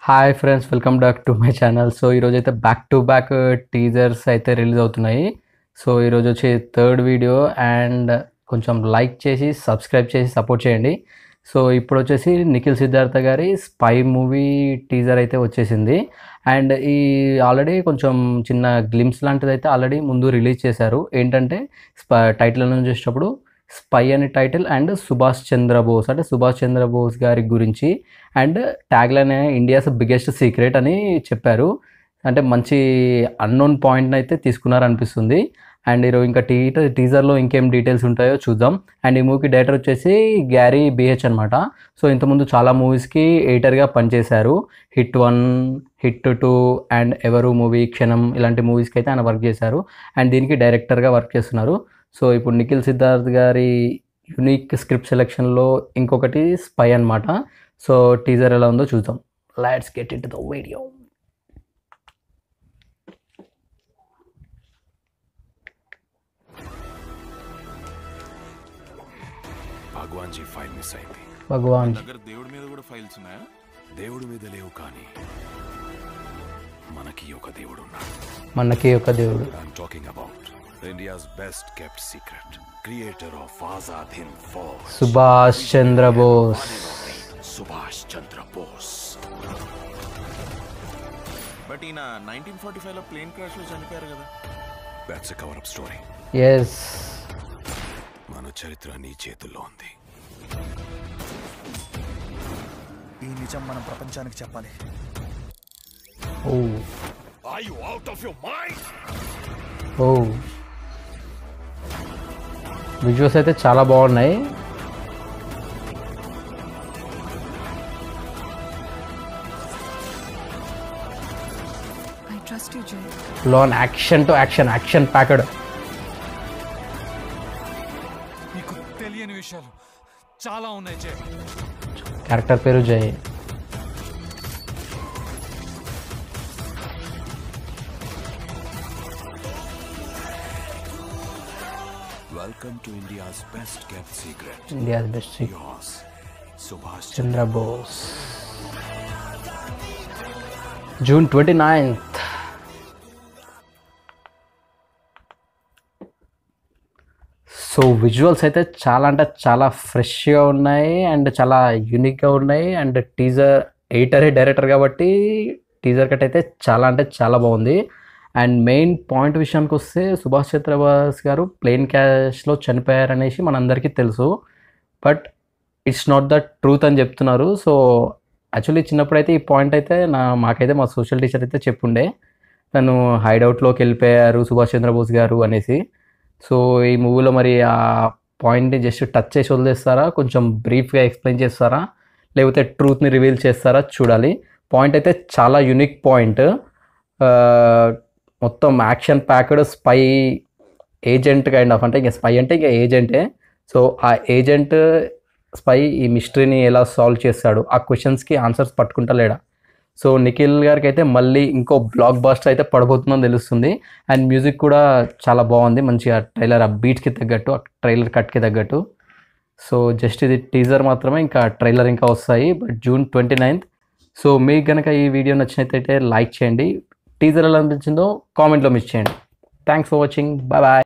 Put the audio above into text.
Hi friends welcome back to my channel so ఈరోజు అయితే back to back teasers అయితే release అవుతున్నాయి so ఈరోజు వచ్చి థర్డ్ వీడియో అండ్ కొంచెం లైక్ చేసి సబ్స్క్రైబ్ చేసి సపోర్ట్ చేయండి సో ఇప్పుడు వచ్చేసి నిఖిల్ సిద్ధార్థ గారి స్పై మూవీ టీజర్ అయితే వచ్చేసింది అండ్ ఈ ఆల్రెడీ కొంచెం చిన్న గ్లిమ్స్ లాంటిది అయితే ఆల్రెడీ ముందు రిలీజ్ చేశారు ఏంటంటే స్ప టైటిల్ నుంచి చూసేటప్పుడు స్పై అనే టైటిల్ అండ్ సుభాష్ చంద్రబోస్ అంటే సుభాష్ చంద్రబోస్ గారి గురించి and tagline India's biggest secret అని చెప్పారు అంటే మంచి అన్నోన్ పాయింట్ని అయితే తీసుకున్నారు అనిపిస్తుంది అండ్ ఈరోజు ఇంకా టీ టీజర్లో ఇంకేం డీటెయిల్స్ ఉంటాయో చూద్దాం అండ్ ఈ మూవీకి డైరెక్టర్ వచ్చేసి గ్యారీ బిహెచ్ అనమాట సో ఇంతకుముందు చాలా మూవీస్కి ఎడిటర్గా పనిచేశారు hit one hit two and ఎవరు మూవీ క్షణం ఇలాంటి మూవీస్కి అయితే ఆయన వర్క్ చేశారు అండ్ దీనికి డైరెక్టర్గా వర్క్ చేస్తున్నారు సో ఇప్పుడు నిఖిల్ సిద్ధార్థ్ గారి యునిక్ స్క్రిప్ట్ సెలెక్షన్లో ఇంకొకటి స్పై అనమాట సో టీజర్ ఎలా ఉందో చూద్దాం let's get it the video Bhagwan ji file miss అయింది భగవాన్ దగ్గర దేవుడి మీద కూడా ఫైల్స్ ఉన్నాయా దేవుడి మీద లేవు కానీ మనకి ఒక దేవుడు ఉన్నాడు మనకి ఒక దేవుడు I'm talking about India's best kept secret creator of Azad Hind force Subhash Chandrabose Subhash Chandra Bose but ఈయన నైన్టీన్ ఫార్టీ ఫైవ్ లో ప్లేన్ క్రాష్ లో చనిపోయారు కదా that's cover up story yes మన చరిత్ర నీ చేతుల్లో ఉంది ఈ నిజం మనం ప్రపంచానికి చెప్పాలి O R you out of your mind oh visuals అయితే చాలా బాగున్నాయి I trust you, Jay. Loan action to action action packed నీకు తెలియని విషయాలు చాలా ఉన్నాయి జై క్యారెక్టర్ పేరు జై welcome to India's best kept secret India best yours Subhash Chandrabose June twenty ninth so visuals అయితే చాలా అంటే చాలా ఫ్రెష్గా ఉన్నాయి అండ్ చాలా యూనిక్గా ఉన్నాయి అండ్ టీజర్ ఎయిటరే డైరెక్టర్ కాబట్టి టీజర్ కట్ అయితే చాలా అంటే చాలా బాగుంది అండ్ మెయిన్ పాయింట్ విషయానికి వస్తే సుభాష్ చంద్రబోస్ గారు ప్లేన్ క్యాష్లో చనిపోయారనేసి మనందరికీ తెలుసు but it's not the truth అని చెప్తున్నారు సో యాక్చువల్లీ చిన్నప్పుడైతే ఈ పాయింట్ అయితే నా మాకైతే మా సోషల్ టీచర్ అయితే చెప్పుండే తను హైడౌట్లోకి వెళ్ళిపోయారు సుభాష్ చంద్రబోస్ గారు అనేసి సో ఈ మూవీలో మరి ఆ పాయింట్ని జస్ట్ టచ్ చేసి వదిలేస్తారా కొంచెం బ్రీఫ్గా ఎక్స్ప్లెయిన్ చేస్తారా లేకపోతే ట్రూత్ని రివీల్ చేస్తారా చూడాలి పాయింట్ అయితే చాలా యునిక్ పాయింట్ మొత్తం action packed spy agent kind of అంటే ఇంకా స్పై అంటే ఇంకా ఏజెంటే సో ఆ ఏజెంట్ స్పై ఈ మిస్టరీని ఎలా సాల్వ్ చేస్తాడు ఆ క్వశ్చన్స్కి ఆన్సర్స్ పట్టుకుంటా లేడా సో నిఖిల్ గారికి అయితే మళ్ళీ ఇంకో బ్లాక్ బాస్టర్ అయితే పడబోతుందని తెలుస్తుంది అండ్ మ్యూజిక్ కూడా చాలా బాగుంది మంచిగా ట్రైలర్ ఆ బీట్కి తగ్గట్టు ఆ ట్రైలర్ కట్కి తగ్గట్టు సో జస్ట్ ఇది టీజర్ మాత్రమే ఇంకా ట్రైలర్ ఇంకా వస్తాయి but June twenty ninth so మీకు కనుక ఈ వీడియో నచ్చినట్లయితే లైక్ చేయండి టీజర్ ఎలా అనిపించిందో కామెంట్లో మిస్ చేయండి thanks for watching bye bye